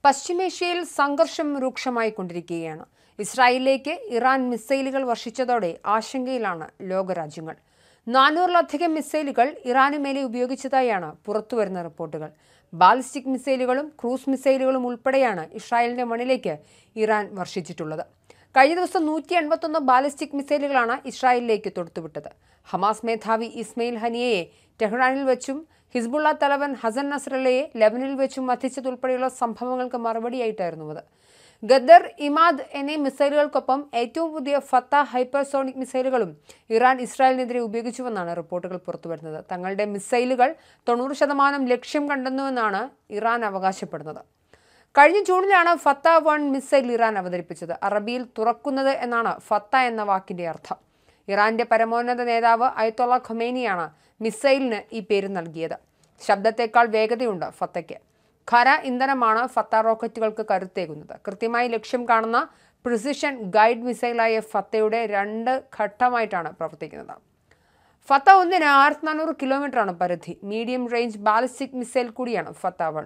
പശ്ചിമേഷ്യയിൽ സംഘർഷം രൂക്ഷമായിക്കൊണ്ടിരിക്കുകയാണ് ഇസ്രായേലിലേക്ക് ഇറാൻ മിസൈലുകൾ വർഷിച്ചതോടെ ആശങ്കയിലാണ് ലോകരാജ്യങ്ങൾ നാനൂറിലധികം മിസൈലുകൾ ഇറാനു മേലെ ഉപയോഗിച്ചതായാണ് പുറത്തുവരുന്ന റിപ്പോർട്ടുകൾ ബാലിസ്റ്റിക് മിസൈലുകളും ക്രൂസ് മിസൈലുകളും ഉൾപ്പെടെയാണ് ഇസ്രായേലിന്റെ മണ്ണിലേക്ക് ഇറാൻ വർഷിച്ചിട്ടുള്ളത് കഴിഞ്ഞ ദിവസം നൂറ്റി എൺപത്തൊന്ന് ബാലിസ്റ്റിക് മിസൈലുകളാണ് ഇസ്രായേലിലേക്ക് തൊടുത്തുവിട്ടത് ഹമാസ് മേധാവി ഇസ്മയിൽ ഹനിയയെ ടെഹ്റാനിൽ വെച്ചും ഹിസ്ബുള്ള തലവൻ ഹസൻ നസ്രല്ലയെ ലെബനിൽ വെച്ചും വധിച്ചതുൾപ്പെടെയുള്ള സംഭവങ്ങൾക്ക് മറുപടിയായിട്ടായിരുന്നു അത് ഗദ്ദർ ഇമാദ് എന്നീ മിസൈലുകൾക്കൊപ്പം ഏറ്റവും പുതിയ ഫത്ത ഹൈപ്പർസോണിക് മിസൈലുകളും ഇറാൻ ഇസ്രായേലിനെതിരെ ഉപയോഗിച്ചുവെന്നാണ് റിപ്പോർട്ടുകൾ പുറത്തുവരുന്നത് തങ്ങളുടെ മിസൈലുകൾ തൊണ്ണൂറ് ശതമാനം ലക്ഷ്യം കണ്ടെന്നുവെന്നാണ് ഇറാൻ അവകാശപ്പെടുന്നത് കഴിഞ്ഞ ജൂണിലാണ് ഫത്ത വൺ മിസൈൽ ഇറാൻ അവതരിപ്പിച്ചത് അറബിയിൽ തുറക്കുന്നത് എന്നാണ് ഫത്ത എന്ന വാക്കിന്റെ അർത്ഥം ഇറാന്റെ പരമോന്നത നേതാവ് അയത്തൊള്ള ഖൊമേനിയാണ് മിസൈലിന് ഈ പേര് നൽകിയത് ശബ്ദത്തേക്കാൾ വേഗതയുണ്ട് ഫത്തയ്ക്ക് ഖര ഇന്ധനമാണ് ഫത്ത റോക്കറ്റുകൾക്ക് കരുത്തേകുന്നത് കൃത്യമായി ലക്ഷ്യം കാണുന്ന പ്രിസിഷൻ ഗൈഡ് മിസൈലായ ഫത്തയുടെ രണ്ട് ഘട്ടമായിട്ടാണ് പ്രവർത്തിക്കുന്നത് ഫത്ത ഒന്നിന് ആയിരത്തി നാനൂറ് കിലോമീറ്ററാണ് പരിധി മീഡിയം റേഞ്ച് ബാലിസ്റ്റിക് മിസൈൽ കൂടിയാണ് ഫത്ത വൺ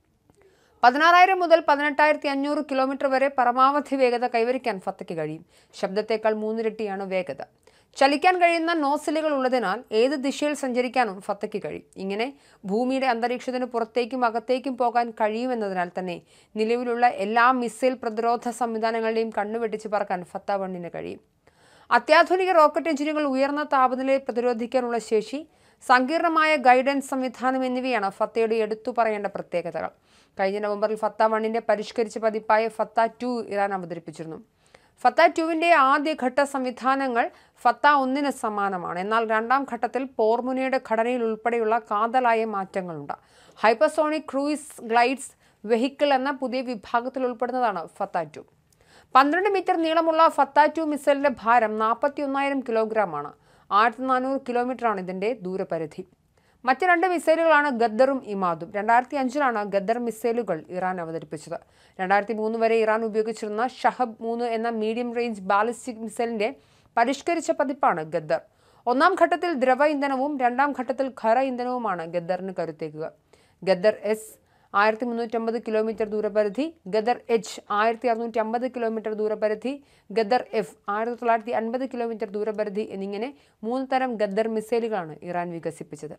പതിനാറായിരം മുതൽ പതിനെട്ടായിരത്തി അഞ്ഞൂറ് കിലോമീറ്റർ വരെ പരമാവധി വേഗത കൈവരിക്കാൻ ഫത്തയ്ക്ക് കഴിയും ശബ്ദത്തേക്കാൾ മൂന്നിരട്ടിയാണ് വേഗത ചലിക്കാൻ കഴിയുന്ന നോസിലുകൾ ഉള്ളതിനാൽ ഏത് ദിശയിൽ സഞ്ചരിക്കാനും ഫത്തയ്ക്ക് കഴിയും ഇങ്ങനെ ഭൂമിയുടെ അന്തരീക്ഷത്തിന് പുറത്തേക്കും അകത്തേക്കും പോകാൻ കഴിയുമെന്നതിനാൽ തന്നെ നിലവിലുള്ള എല്ലാ മിസൈൽ പ്രതിരോധ സംവിധാനങ്ങളുടെയും കണ്ണുവെട്ടിച്ച് പറക്കാൻ ഫത്ത വണ്ണിന് കഴിയും അത്യാധുനിക റോക്കറ്റ് എഞ്ചിനുകൾ ഉയർന്ന താപനിലയെ പ്രതിരോധിക്കാനുള്ള ശേഷി സങ്കീർണമായ ഗൈഡൻസ് സംവിധാനം എന്നിവയാണ് ഫത്തയുടെ എടുത്തു പറയേണ്ട പ്രത്യേകതകൾ കഴിഞ്ഞ നവംബറിൽ ഫത്ത വണ്ണിന്റെ പരിഷ്കരിച്ച പതിപ്പായ ഫത്ത ടു ഇറാൻ അവതരിപ്പിച്ചിരുന്നു ഫത്ത ടുവിന്റെ ആദ്യഘട്ട സംവിധാനങ്ങൾ ഫത്ത ഒന്നിന് സമാനമാണ് എന്നാൽ രണ്ടാം ഘട്ടത്തിൽ പോർമുനയുടെ ഘടനയിൽ ഉൾപ്പെടെയുള്ള കാതലായ മാറ്റങ്ങളുണ്ട് ഹൈപ്പർസോണിക് ക്രൂയിസ് ഗ്ലൈഡ്സ് വെഹിക്കിൾ എന്ന പുതിയ വിഭാഗത്തിൽ ഉൾപ്പെടുന്നതാണ് ഫത്ത ടു പന്ത്രണ്ട് മീറ്റർ നീളമുള്ള ഫത്ത ടു മിസൈലിന്റെ ഭാരം നാൽപ്പത്തി ഒന്നായിരം കിലോഗ്രാമാണ് ആയിരത്തി നാനൂറ് കിലോമീറ്ററാണ് ഇതിന്റെ ദൂരപരിധി മറ്റ് രണ്ട് മിസൈലുകളാണ് ഗദ്ദറും ഇമാദും രണ്ടായിരത്തി അഞ്ചിലാണ് ഗദ്ദർ മിസൈലുകൾ ഇറാൻ അവതരിപ്പിച്ചത് രണ്ടായിരത്തി മൂന്ന് വരെ ഇറാൻ ഉപയോഗിച്ചിരുന്ന ഷഹബ് മൂന്ന് എന്ന മീഡിയം റേഞ്ച് ബാലിസ്റ്റിക് മിസൈലിന്റെ പരിഷ്കരിച്ച പതിപ്പാണ് ഗദ്ദർ ഒന്നാം ഘട്ടത്തിൽ ദ്രവ ഇന്ധനവും രണ്ടാം ഘട്ടത്തിൽ ഖര ഇന്ധനവുമാണ് ഗദ്ദറിന് കരുത്തേക്കുക ഗദ്ദർ എസ് ആയിരത്തി മുന്നൂറ്റമ്പത് കിലോമീറ്റർ ദൂരപരിധി ഗദർ എച്ച് ആയിരത്തി അറുന്നൂറ്റി അമ്പത് കിലോമീറ്റർ ദൂരപരിധി ഗദർ എഫ് ആയിരത്തി തൊള്ളായിരത്തി അൻപത് കിലോമീറ്റർ ദൂരപരിധി എന്നിങ്ങനെ മൂന്ന് തരം ഗദ്ദർ മിസൈലുകളാണ് ഇറാൻ വികസിപ്പിച്ചത്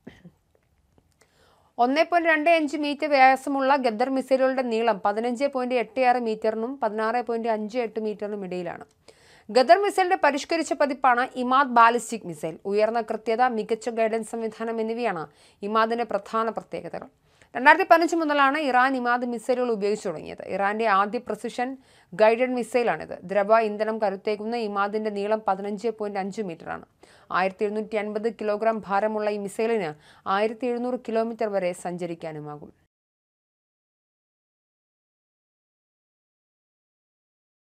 ഒന്ന് പോയിന്റ് രണ്ട് അഞ്ച് മീറ്റർ വ്യാസമുള്ള ഗദ്ദർ മിസൈലുകളുടെ നീളം പതിനഞ്ച് പോയിന്റ് എട്ട് ആറ് മീറ്ററിനും പതിനാറ് പോയിന്റ് അഞ്ച് എട്ട് മീറ്ററിനും ഇടയിലാണ് ഗദർ മിസൈലിന്റെ പരിഷ്കരിച്ച പതിപ്പാണ് ഇമാദ് ബാലിസ്റ്റിക് മിസൈൽ ഉയർന്ന കൃത്യത മികച്ച ഗൈഡൻസ് സംവിധാനം എന്നിവയാണ് ഇമാദിന്റെ പ്രധാന പ്രത്യേകതകൾ രണ്ടായിരത്തി പതിനഞ്ച് മുതലാണ് ഇറാൻ ഇമാദ് മിസൈലുകൾ ഉപയോഗിച്ചു തുടങ്ങിയത് ഇറാന്റെ ആദ്യ പ്രസിഷൻ ഗൈഡഡ് മിസൈലാണിത് ദ്രവ ഇന്ധനം കരുത്തേക്കുന്ന ഇമാദിന്റെ നീളം പതിനഞ്ച് പോയിന്റ് അഞ്ച് മീറ്ററാണ് ആയിരത്തി എഴുന്നൂറ്റി അൻപത് കിലോഗ്രാം ഭാരമുള്ള ഈ മിസൈലിന് ആയിരത്തി എഴുന്നൂറ് കിലോമീറ്റർ വരെ സഞ്ചരിക്കാനുമാകും